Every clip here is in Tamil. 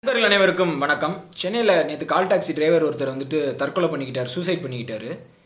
நண்பர்கள் அனைவருக்கும் வணக்கம் சென்னையில் நேற்று கால் டாக்ஸி டிரைவர் ஒருத்தர் வந்துட்டு தற்கொலை பண்ணிக்கிட்டார் சூசைட் பண்ணிக்கிட்டாரு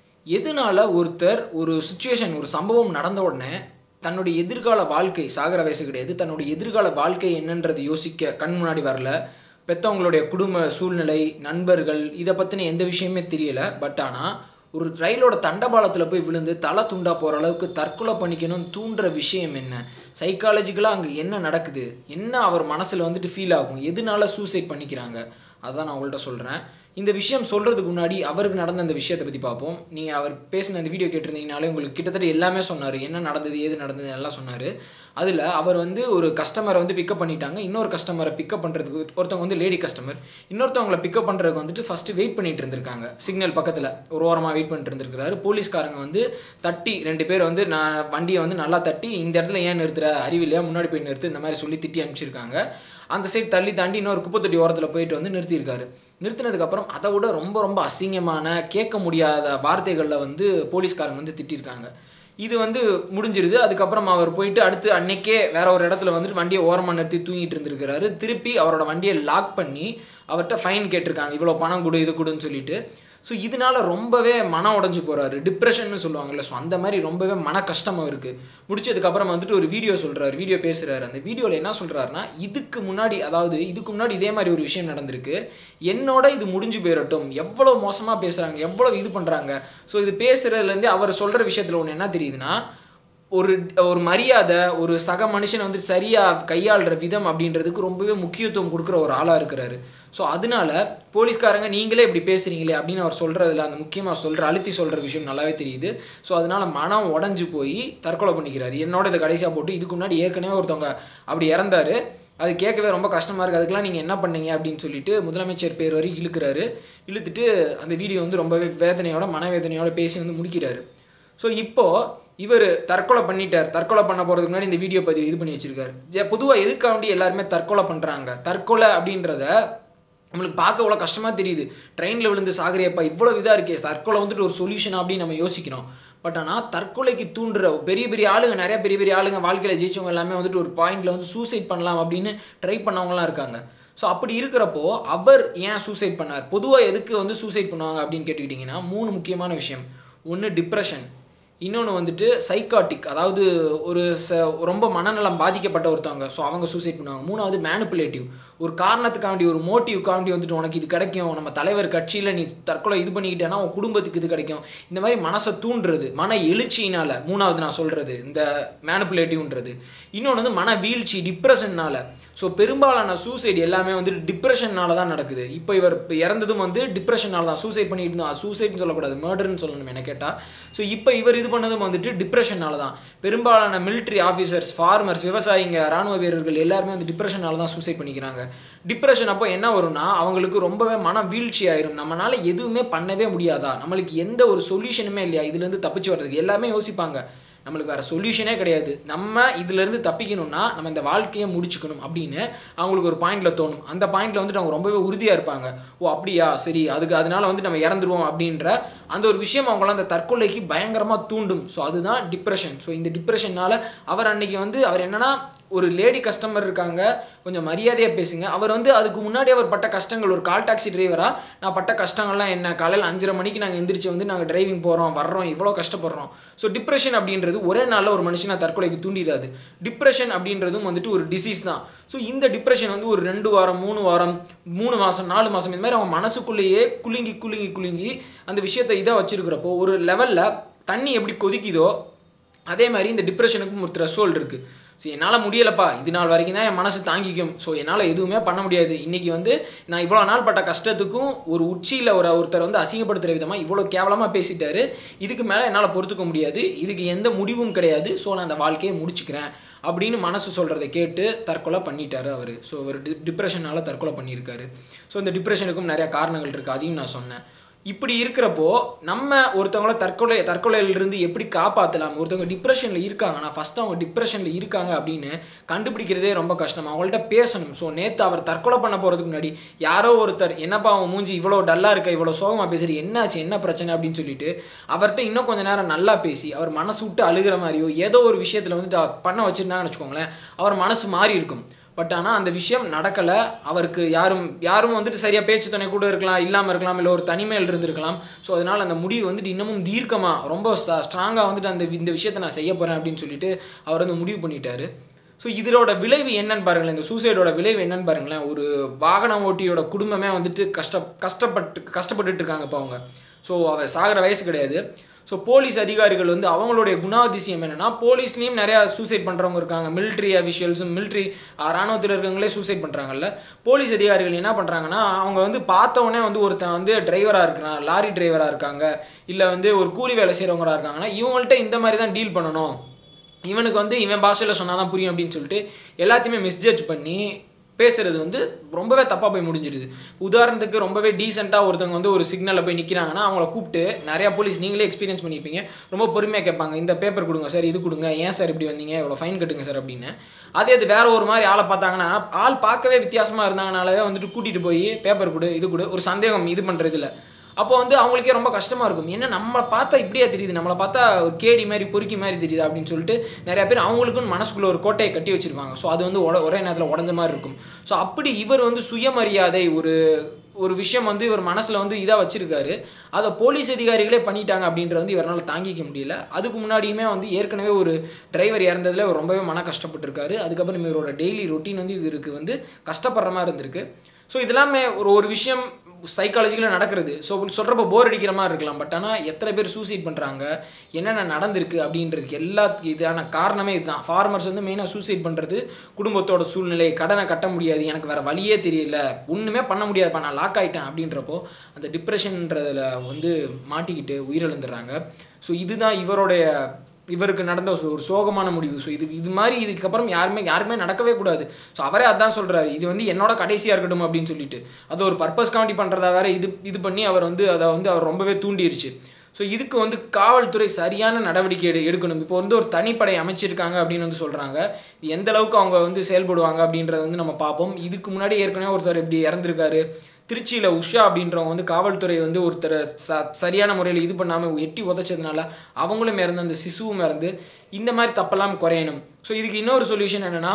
எதனால ஒருத்தர் ஒரு சுச்சுவேஷன் ஒரு சம்பவம் நடந்த உடனே தன்னுடைய எதிர்கால வாழ்க்கை சாகர வயசு கிடையாது தன்னுடைய எதிர்கால வாழ்க்கை என்னன்றது யோசிக்க கண் முன்னாடி வரல பெற்றவங்களுடைய குடும்ப சூழ்நிலை நண்பர்கள் இதை பற்றின எந்த விஷயமே தெரியல பட் ஆனால் ஒரு ரயிலோட தண்டபாளத்தில் போய் விழுந்து தலை துண்டா போகிற அளவுக்கு தற்கொலை பண்ணிக்கணும்னு தூண்டுற விஷயம் என்ன சைக்காலஜிக்கலாக அங்கே என்ன நடக்குது என்ன அவர் மனசில் வந்துட்டு ஃபீல் ஆகும் எதனால சூசைட் பண்ணிக்கிறாங்க அதான் நான் உங்கள்கிட்ட சொல்கிறேன் இந்த விஷயம் சொல்கிறதுக்கு முன்னாடி அவருக்கு நடந்த அந்த விஷயத்தை பற்றி பார்ப்போம் நீங்கள் அவர் பேசின அந்த வீடியோ கேட்டிருந்தீங்கனாலே உங்களுக்கு கிட்டத்தட்ட எல்லாமே சொன்னார் என்ன நடந்தது ஏது நடந்தது எல்லாம் சொன்னார் அதில் அவர் வந்து ஒரு கஸ்டமரை வந்து பிக்கப் பண்ணிட்டாங்க இன்னொரு கஸ்டமரை பிக்கப் பண்ணுறதுக்கு ஒருத்தவங்க வந்து லேடி கஸ்டமர் இன்னொருத்தவங்களை பிக்கப் பண்ணுறதுக்கு வந்துட்டு ஃபஸ்ட்டு வெயிட் பண்ணிட்டு இருந்திருக்காங்க சிக்னல் பக்கத்தில் ஒரு ஓரமாக வெயிட் பண்ணிட்டு இருந்திருக்கிறாரு போலீஸ்காரங்க வந்து தட்டி ரெண்டு பேர் வந்து நான் வண்டியை வந்து நல்லா தட்டி இந்த இடத்துல ஏன் நிறுத்துற அறிவில்லையா முன்னாடி போய் நிறுத்து இந்த மாதிரி சொல்லி திட்டி அனுப்பிச்சிருக்காங்க அந்த சைடு தள்ளி தாண்டி இன்னொரு குப்பத்தொட்டி ஓரத்தில் போயிட்டு வந்து நிறுத்தியிருக்காரு நிறுத்தினதுக்கப்புறம் அதை விட ரொம்ப ரொம்ப அசிங்கமான கேட்க முடியாத வார்த்தைகளில் வந்து போலீஸ்காரங்க வந்து திட்டிருக்காங்க இது வந்து முடிஞ்சிருது அதுக்கப்புறம் அவர் போயிட்டு அடுத்து அன்னைக்கே வேற ஒரு இடத்துல வந்துட்டு வண்டியை ஓரமாக நிறுத்தி தூங்கிட்டு இருந்திருக்கிறாரு திருப்பி அவரோட வண்டியை லாக் பண்ணி அவர்கிட்ட ஃபைன் கேட்டிருக்காங்க இவ்வளோ பணம் கொடு இது கொடுன்னு சொல்லிட்டு ஸோ இதனால ரொம்பவே மனம் உடஞ்சு போகிறாரு டிப்ரெஷன்னு சொல்லுவாங்கல்ல ஸோ அந்த மாதிரி ரொம்பவே மன கஷ்டம் அவருக்கு முடிச்சதுக்கப்புறம் வந்துட்டு ஒரு வீடியோ சொல்கிறாரு வீடியோ பேசுகிறாரு அந்த வீடியோவில் என்ன சொல்கிறாருன்னா இதுக்கு முன்னாடி அதாவது இதுக்கு முன்னாடி இதே மாதிரி ஒரு விஷயம் நடந்திருக்கு என்னோட இது முடிஞ்சு போயிடட்டும் எவ்வளோ மோசமாக பேசுகிறாங்க எவ்வளோ இது பண்ணுறாங்க ஸோ இது பேசுகிறதுலேருந்து அவர் சொல்கிற விஷயத்தில் ஒன்று என்ன தெரியுதுன்னா ஒரு ஒரு மரியாதை ஒரு சக மனுஷனை வந்து சரியாக கையாளுற விதம் அப்படின்றதுக்கு ரொம்பவே முக்கியத்துவம் கொடுக்குற ஒரு ஆளாக இருக்கிறாரு ஸோ அதனால போலீஸ்காரங்க நீங்களே இப்படி பேசுகிறீங்களே அப்படின்னு அவர் சொல்கிறதுல அந்த முக்கியமாக சொல்கிற அழுத்தி சொல்கிற விஷயம் நல்லாவே தெரியுது ஸோ அதனால மனம் உடஞ்சி போய் தற்கொலை பண்ணிக்கிறாரு என்னோட இதை கடைசியாக போட்டு இதுக்கு முன்னாடி ஏற்கனவே ஒருத்தவங்க அப்படி இறந்தாரு அது கேட்கவே ரொம்ப கஷ்டமாக இருக்குது அதுக்கெல்லாம் நீங்கள் என்ன பண்ணீங்க அப்படின்னு சொல்லிட்டு முதலமைச்சர் பேர் வரை இழுக்கிறாரு இழுத்துட்டு அந்த வீடியோ வந்து ரொம்பவே வேதனையோட மனவேதனையோட பேசி வந்து முடிக்கிறாரு ஸோ இப்போது இவர் தற்கொலை பண்ணிட்டார் தற்கொலை பண்ண போகிறதுக்கு முன்னாடி இந்த வீடியோ பதிவு இது பண்ணி வச்சிருக்காரு பொதுவாக எதுக்காண்டி எல்லாருமே தற்கொலை பண்ணுறாங்க தற்கொலை அப்படின்றத நம்மளுக்கு பார்க்க இவ்வளோ கஷ்டமாக தெரியுது ட்ரெயினில் விழுந்து சாகரியப்பா இவ்வளோ இதாக இருக்கே தற்கொலை வந்துட்டு ஒரு சொல்யூஷன் அப்படின்னு நம்ம யோசிக்கிறோம் பட் ஆனால் தற்கொலைக்கு தூண்டுற பெரிய பெரிய ஆளுங்க நிறைய பெரிய பெரிய ஆளுங்க வாழ்க்கையில் ஜெயிச்சவங்க எல்லாமே வந்துட்டு ஒரு பாயிண்டில் வந்து சூசைட் பண்ணலாம் அப்படின்னு ட்ரை பண்ணவங்களாம் இருக்காங்க ஸோ அப்படி இருக்கிறப்போ அவர் ஏன் சூசைட் பண்ணார் பொதுவாக எதுக்கு வந்து சூசைட் பண்ணுவாங்க அப்படின்னு கேட்டுக்கிட்டிங்கன்னா மூணு முக்கியமான விஷயம் ஒன்று டிப்ரெஷன் இன்னொன்று வந்துட்டு சைக்காட்டிக் அதாவது ஒரு ச ரொம்ப மனநலம் பாதிக்கப்பட்ட ஒருத்தவங்க ஸோ அவங்க சூசைட் பண்ணுவாங்க மூணாவது மேனுப்புலேட்டிவ் ஒரு காரணத்துக்காண்டி ஒரு மோட்டிவ்காண்டி வந்துட்டு உனக்கு இது கிடைக்கும் நம்ம தலைவர் கட்சியில் நீ தற்கொலை இது பண்ணிக்கிட்டேன்னா உன் குடும்பத்துக்கு இது கிடைக்கும் இந்த மாதிரி மனசை தூண்டுறது மன எழுச்சியினால் மூணாவது நான் சொல்கிறது இந்த மேனுப்புலேட்டிவ்ன்றது இன்னொன்று வந்து மன வீழ்ச்சி டிப்ரெஷன்னால ஸோ பெரும்பாலான சூசைட் எல்லாமே வந்து டிப்ரெஷன்னால தான் நடக்குது இப்போ இவர் இப்போ இறந்ததும் வந்து டிப்ரெஷனால தான் சூசைட் பண்ணிட்டு இருந்தோம் சூசைட்னு சொல்லக்கூடாது மர்டர்னு சொல்லணும் என்ன கேட்டால் ஸோ இப்போ இவர் இது பண்ணதும் வந்துட்டு டிப்ரெஷனால தான் பெரும்பாலான மிலிட்ரி ஆஃபீஸர்ஸ் ஃபார்மர்ஸ் விவசாயிங்க ராணுவ வீரர்கள் எல்லாருமே வந்து டிப்ரெஷனால தான் சூசைட் பண்ணிக்கிறாங்க டிப்ரெஷன் அப்போ என்ன வரும்னா அவங்களுக்கு ரொம்பவே மன வீழ்ச்சி ஆயிரும் நம்மளால எதுவுமே பண்ணவே முடியாதா நம்மளுக்கு எந்த ஒரு சொல்யூஷனுமே இல்லையா இதுலேருந்து தப்பிச்சு வர்றதுக்கு எல்லாமே யோசிப்பாங்க நம்மளுக்கு வேறு சொல்யூஷனே கிடையாது நம்ம இதுலேருந்து தப்பிக்கணும்னா நம்ம இந்த வாழ்க்கையை முடிச்சுக்கணும் அப்படின்னு அவங்களுக்கு ஒரு பாயிண்டில் தோணும் அந்த பாயிண்டில் வந்துட்டு அவங்க ரொம்பவே உறுதியாக இருப்பாங்க ஓ அப்படியா சரி அதுக்கு அதனால வந்து நம்ம இறந்துருவோம் அப்படின்ற அந்த ஒரு விஷயம் அவங்கள அந்த தற்கொலைக்கு பயங்கரமாக தூண்டும் ஸோ அதுதான் டிப்ரெஷன் ஸோ இந்த டிப்ரெஷனால் அவர் அன்னைக்கு வந்து அவர் என்னன்னா ஒரு லேடி கஸ்டமர் இருக்காங்க கொஞ்சம் மரியாதையாக பேசுங்க அவர் வந்து அதுக்கு முன்னாடி அவர் பட்ட கஷ்டங்கள் ஒரு கால் டாக்ஸி டிரைவராக நான் பட்ட கஷ்டங்கள்லாம் என்ன காலையில் அஞ்சரை மணிக்கு நாங்கள் எந்திரிச்சு வந்து நாங்கள் டிரைவிங் போகிறோம் வர்றோம் இவ்வளோ கஷ்டப்படுறோம் ஸோ டிப்ரெஷன் அப்படின்றது ஒரே நாளில் ஒரு மனுஷனை தற்கொலைக்கு தூண்டிடாது டிப்ரெஷன் அப்படின்றதும் வந்துட்டு ஒரு டிசீஸ் தான் ஸோ இந்த டிப்ரெஷன் வந்து ஒரு ரெண்டு வாரம் மூணு வாரம் மூணு மாதம் நாலு மாதம் இந்த மாதிரி அவங்க மனசுக்குள்ளேயே குலுங்கி குலுங்கி குலுங்கி அந்த விஷயத்தை இதாக வச்சிருக்கிறப்போ ஒரு லெவலில் தண்ணி எப்படி கொதிக்குதோ அதே மாதிரி இந்த டிப்ரெஷனுக்கும் ஒரு த்ரெஷோல்டு இருக்குது ஸோ என்னால் முடியலப்பா இது நாள் வரைக்கும் தான் என் மனசு தாங்கிக்கும் ஸோ என்னால் எதுவுமே பண்ண முடியாது இன்றைக்கி வந்து நான் இவ்வளோ நாள் பட்ட கஷ்டத்துக்கும் ஒரு உச்சியில் ஒரு ஒருத்தர் வந்து அசிங்கப்படுத்துகிற விதமாக இவ்வளோ கேவலமாக பேசிட்டாரு இதுக்கு மேலே என்னால் பொறுத்துக்க முடியாது இதுக்கு எந்த முடிவும் கிடையாது ஸோ நான் அந்த வாழ்க்கையை முடிச்சுக்கிறேன் அப்படின்னு மனசு சொல்கிறத கேட்டு தற்கொலை பண்ணிட்டாரு அவர் ஸோ அவர் டி டிப்ரெஷனால் தற்கொலை பண்ணியிருக்காரு ஸோ இந்த டிப்ரெஷனுக்கும் நிறையா காரணங்கள் இருக்குது அதையும் நான் சொன்னேன் இப்படி இருக்கிறப்போ நம்ம ஒருத்தவங்கள தற்கொலை தற்கொலையிலிருந்து எப்படி காப்பாற்றலாம் ஒருத்தவங்க டிப்ரெஷனில் இருக்காங்கன்னா ஃபஸ்ட்டு அவங்க டிப்ரெஷனில் இருக்காங்க அப்படின்னு கண்டுபிடிக்கிறதே ரொம்ப கஷ்டம் அவங்கள்ட்ட பேசணும் ஸோ நேற்று அவர் தற்கொலை பண்ண போகிறதுக்கு முன்னாடி யாரோ ஒருத்தர் என்னப்பா அவன் மூஞ்சி இவ்வளோ டல்லாக இருக்க இவ்வளோ சோகமாக பேசுகிற என்னாச்சு என்ன பிரச்சனை அப்படின்னு சொல்லிட்டு அவர்கிட்ட இன்னும் கொஞ்சம் நேரம் நல்லா பேசி அவர் மனசு விட்டு அழுகிற மாதிரியோ ஏதோ ஒரு விஷயத்தில் வந்துட்டு பண்ண வச்சுருந்தாங்கன்னு வச்சுக்கோங்களேன் அவர் மனசு மாறி இருக்கும் பட் ஆனால் அந்த விஷயம் நடக்கலை அவருக்கு யாரும் யாரும் வந்துட்டு சரியாக பேச்சு துணை கூட இருக்கலாம் இல்லாமல் இருக்கலாம் இல்லை ஒரு தனிமையில் இருந்திருக்கலாம் ஸோ அதனால் அந்த முடிவு வந்துட்டு இன்னமும் தீர்க்கமாக ரொம்ப ஸ்ட்ராங்காக வந்துட்டு அந்த இந்த விஷயத்தை நான் செய்ய போகிறேன் அப்படின்னு சொல்லிட்டு அவர் வந்து முடிவு பண்ணிட்டாரு ஸோ இதோட விளைவு என்னன்னு பாருங்களேன் இந்த சூசைடோட விளைவு என்னன்னு பாருங்களேன் ஒரு வாகன ஓட்டியோட குடும்பமே வந்துட்டு கஷ்ட கஷ்டப்பட்டு கஷ்டப்பட்டுட்டு இருக்காங்க இப்போ அவங்க ஸோ அவ சாகிற வயசு கிடையாது ஸோ போலீஸ் அதிகாரிகள் வந்து அவங்களுடைய குணாதிசயம் என்னன்னா போலீஸ்லேயும் நிறையா சூசைட் பண்ணுறவங்க இருக்காங்க மிலிட்ரி அஃபிஷியல்ஸும் மிலிட்ரி ராணுவத்தில் இருக்கவங்களே சூசைட் பண்ணுறாங்கல்ல போலீஸ் அதிகாரிகள் என்ன பண்ணுறாங்கன்னா அவங்க வந்து பார்த்த உடனே வந்து ஒருத்தன் வந்து டிரைவராக இருக்கிறான் லாரி டிரைவராக இருக்காங்க இல்லை வந்து ஒரு கூலி வேலை செய்கிறவங்களா இருக்காங்கன்னா இவங்கள்ட்ட இந்த மாதிரி தான் டீல் பண்ணணும் இவனுக்கு வந்து இவன் பாஷையில் சொன்னால் தான் புரியும் அப்படின்னு சொல்லிட்டு எல்லாத்தையுமே மிஸ்ஜட்ஜ் பண்ணி பேசுறது வந்து ரொம்பவே தப்பாக போய் முடிஞ்சிடுது உதாரணத்துக்கு ரொம்பவே டீசெண்டாக ஒருத்தவங்க வந்து ஒரு சிக்னலில் போய் நிற்கிறாங்கன்னா அவங்கள கூப்பிட்டு நிறையா போலீஸ் நீங்களே எக்ஸ்பீரியன்ஸ் பண்ணியிருப்பீங்க ரொம்ப பொறுமையாக கேட்பாங்க இந்த பேப்பர் கொடுங்க சார் இது கொடுங்க ஏன் சார் இப்படி வந்தீங்க இவ்வளோ ஃபைன் கட்டுங்க சார் அப்படின்னு அதே அது வேற ஒரு மாதிரி ஆளை பார்த்தாங்கன்னா ஆள் பார்க்கவே வித்தியாசமாக இருந்தாங்கனாலே வந்துட்டு கூட்டிகிட்டு போய் பேப்பர் கொடு இது கொடு ஒரு சந்தேகம் இது பண்ணுறதுல அப்போ வந்து அவங்களுக்கே ரொம்ப கஷ்டமாக இருக்கும் என்ன நம்ம பார்த்தா இப்படியா தெரியுது நம்மளை பார்த்தா ஒரு கேடி மாதிரி பொறுக்கி மாதிரி தெரியுது அப்படின்னு சொல்லிட்டு நிறைய பேர் அவங்களுக்குன்னு மனசுக்குள்ள ஒரு கோட்டையை கட்டி வச்சிருப்பாங்க ஸோ அது வந்து ஒட ஒரே நேரத்தில் உடஞ்ச மாதிரி இருக்கும் ஸோ அப்படி இவர் வந்து சுயமரியாதை ஒரு ஒரு விஷயம் வந்து இவர் மனசில் வந்து இதாக வச்சிருக்காரு அதை போலீஸ் அதிகாரிகளே பண்ணிட்டாங்க அப்படின்றது வந்து இவரால் தாங்கிக்க முடியல அதுக்கு முன்னாடியுமே வந்து ஏற்கனவே ஒரு டிரைவர் இறந்ததில் இவர் ரொம்பவே மன கஷ்டப்பட்டிருக்காரு அதுக்கப்புறம் இவரோட டெய்லி ரொட்டீன் வந்து இவருக்கு வந்து கஷ்டப்படுற மாதிரி இருந்திருக்கு ஸோ இதெல்லாமே ஒரு ஒரு விஷயம் சைக்காலஜிக்கலாக நடக்கிறது ஸோ சொல்கிறப்ப போர் அடிக்கிற மாதிரி இருக்கலாம் பட் ஆனால் எத்தனை பேர் சூசைட் பண்ணுறாங்க என்னென்ன நடந்திருக்கு அப்படின்றதுக்கு எல்லாத்துக்கு இதான காரணமே இதுதான் ஃபார்மர்ஸ் வந்து மெயினாக சூசைட் பண்ணுறது குடும்பத்தோட சூழ்நிலை கடனை கட்ட முடியாது எனக்கு வேறு வழியே தெரியல ஒன்றுமே பண்ண முடியாதுப்பா நான் லாக் ஆகிட்டேன் அப்படின்றப்போ அந்த டிப்ரெஷன்றதில் வந்து மாட்டிக்கிட்டு உயிரிழந்துடுறாங்க ஸோ இதுதான் இவருடைய இவருக்கு நடந்த ஒரு ஒரு சோகமான முடிவு ஸோ இது இது மாதிரி இதுக்கப்புறம் யாருமே யாருமே நடக்கவே கூடாது ஸோ அவரே அதான் சொல்கிறாரு இது வந்து என்னோட கடைசியாக இருக்கட்டும் அப்படின்னு சொல்லிட்டு அது ஒரு பர்பஸ் காண்டி பண்ணுறதா வேற இது இது பண்ணி அவர் வந்து அதை வந்து அவர் ரொம்பவே தூண்டிருச்சு ஸோ இதுக்கு வந்து காவல்துறை சரியான நடவடிக்கை எடு எடுக்கணும் இப்போ வந்து ஒரு தனிப்படை அமைச்சிருக்காங்க அப்படின்னு வந்து சொல்கிறாங்க எந்த அளவுக்கு அவங்க வந்து செயல்படுவாங்க அப்படின்றத வந்து நம்ம பார்ப்போம் இதுக்கு முன்னாடி ஏற்கனவே ஒருத்தர் இப்படி இறந்துருக்காரு திருச்சியில் உஷா அப்படின்றவங்க வந்து காவல்துறை வந்து ஒருத்தரை ச சரியான முறையில் இது பண்ணாமல் எட்டி உதச்சதுனால அவங்களும் இறந்து அந்த சிசுவும் இறந்து இந்த மாதிரி தப்பெல்லாம் குறையணும் ஸோ இதுக்கு இன்னொரு சொல்யூஷன் என்னென்னா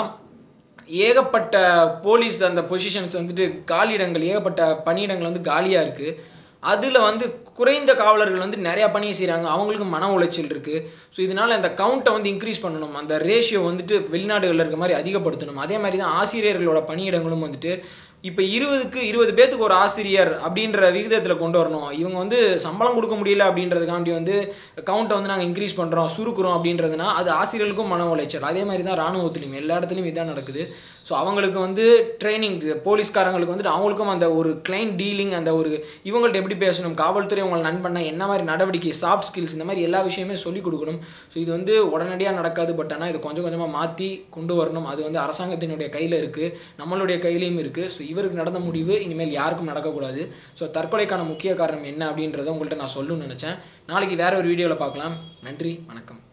ஏகப்பட்ட போலீஸ் அந்த பொசிஷன்ஸ் வந்துட்டு காலியிடங்கள் ஏகப்பட்ட பணியிடங்கள் வந்து காலியாக இருக்குது அதில் வந்து குறைந்த காவலர்கள் வந்து நிறையா பணியை செய்கிறாங்க அவங்களுக்கு மன உளைச்சல் இருக்குது ஸோ இதனால் அந்த கவுண்ட்டை வந்து இன்க்ரீஸ் பண்ணணும் அந்த ரேஷியோ வந்துட்டு வெளிநாடுகளில் இருக்க மாதிரி அதிகப்படுத்தணும் அதே மாதிரி தான் ஆசிரியர்களோட பணியிடங்களும் வந்துட்டு இப்போ இருபதுக்கு இருபது பேத்துக்கு ஒரு ஆசிரியர் அப்படின்ற விகிதத்தில் கொண்டு வரணும் இவங்க வந்து சம்பளம் கொடுக்க முடியல அப்படின்றதுக்காண்டி வந்து கவுண்ட்டை வந்து நாங்கள் இன்க்ரீஸ் பண்ணுறோம் சுருக்குறோம் அப்படின்றதுனா அது ஆசிரியர்களுக்கும் மன உளைச்சல் அதே மாதிரி தான் ராணுவத்திலையும் எல்லா இடத்துலையும் இதான் நடக்குது ஸோ அவங்களுக்கு வந்து ட்ரைனிங் போலீஸ்காரங்களுக்கு வந்துட்டு அவங்களுக்கும் அந்த ஒரு கிளைண்ட் டீலிங் அந்த ஒரு இவங்கள்ட்ட எப்படி பேசணும் காவல்துறை உங்களை நண்பண்ண என்ன மாதிரி நடவடிக்கை சாஃப்ட் ஸ்கில்ஸ் இந்த மாதிரி எல்லா விஷயமே சொல்லிக் கொடுக்கணும் ஸோ இது வந்து உடனடியாக நடக்காது பட் ஆனால் இது கொஞ்சம் கொஞ்சமாக மாற்றி கொண்டு வரணும் அது வந்து அரசாங்கத்தினுடைய கையில் இருக்குது நம்மளுடைய கையிலையும் இருக்குது ஸோ இவருக்கு நடந்த முடிவு இனிமேல் யாருக்கும் நடக்கக்கூடாது ஸோ தற்கொலைக்கான முக்கிய காரணம் என்ன அப்படின்றத உங்கள்கிட்ட நான் சொல்லணும்னு நினச்சேன் நாளைக்கு வேற ஒரு வீடியோவில் பார்க்கலாம் நன்றி வணக்கம்